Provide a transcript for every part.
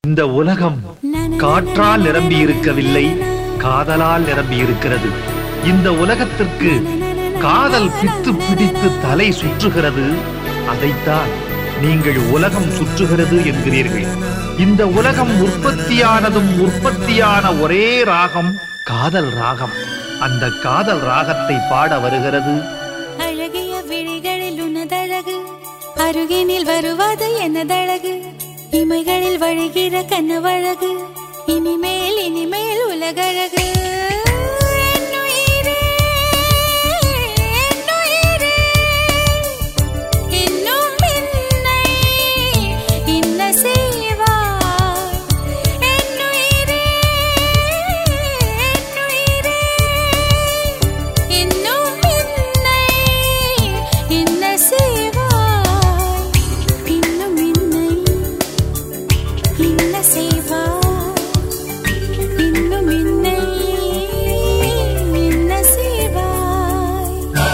இந்த உலகம் காற்றால் நிரம்பி இருக்கவில்லை காதலால் நிரம்பி இருக்கிறது இந்த உலகத்திற்கு காதல் பித்து பிடித்து தலை சுற்றுகிறது அதைத்தான் நீங்கள் உலகம் சுற்றுகிறது என்கிறீர்கள் இந்த உலகம் உற்பத்தியானதும் உற்பத்தியான ஒரே ராகம் காதல் ராகம் அந்த காதல் ராகத்தை பாட வருகிறது அழகிய விழிகளில் உனதழகு அருகினில் வருவது எனதழகு இமைகளில் வழிகிற கனவழகு இனிமேல் இனிமேல் உலகழகு என்னுயிரே, என்னுயிரே, இன்னும் என்னை இன்ன செய்வாய். என்னுயிரே, என்னுயிரே, இன்னும் என்னை இன்ன செய்வாய். இன்னும் என்னை இன்ன செய்வாய். இன்னும் என்னை இன்ன செய்வாய்.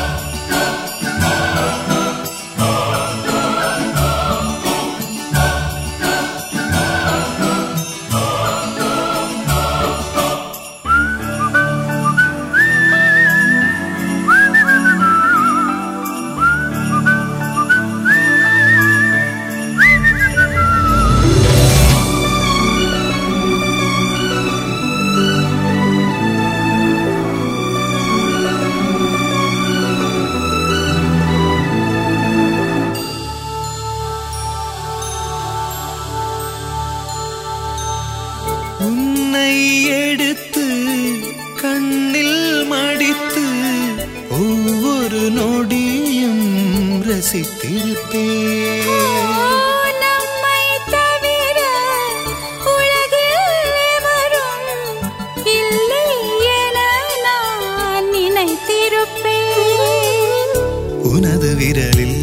உன்னை எடுத்து கண்ணில் மடித்து ஒவ்வொரு நொடியும் ரசித்திருப்பேன் நம்மை தவிர உலகில் எவரும் இல்லை என நான் நினைத்திருப்பேன் உனது விரலில்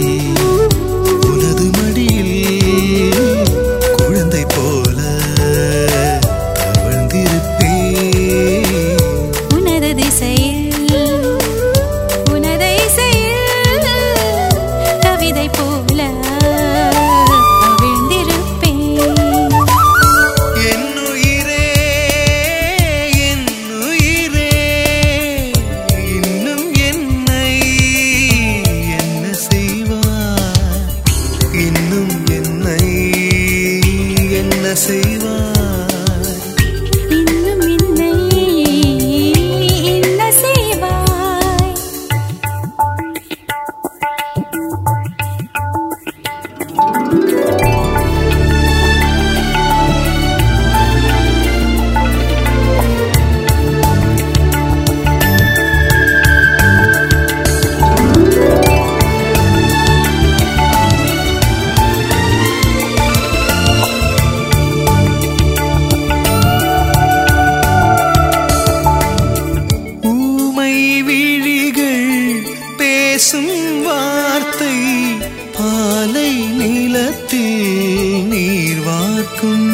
உனது மடியில் குழந்தை போல தவழ்ந்திருப்பேன் உனது திசையில் உனது இசையில் கவிதை போல அவிழ்ந்திருப்பேன் என்னுயிரே என்னுயிரே இன்னும் என்னை என்ன செய்வாய் இன்னும் என்னை என்ன செய்வாய் இன்னும் என்னை என்ன செய்வாய் ஊமை விழிகள் பேசும் வார்த்தை பாலை நிலத்தில் நீர் வார்க்கும்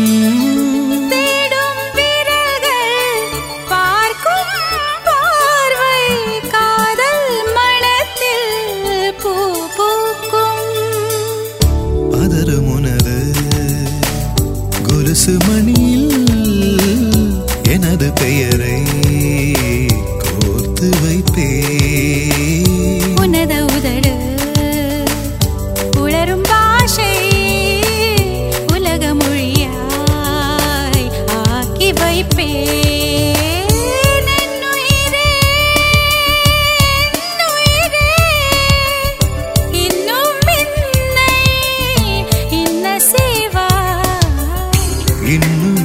தேடும் விரல்கள் பார்க்கும் பார்வை காதல் மனத்தில் பூ பூக்கும் பதறும் உனது கொலுசு மணியில் எனது பெயரை கோர்த்து வைப்பே உனது உதடு உளரும் பாஷை உலக மொழியாய் ஆக்கி வைப்பேன் என்னுயிரே, என்னுயிரே, இன்னும் என்னை இன்ன செய்வாய் இன்னும்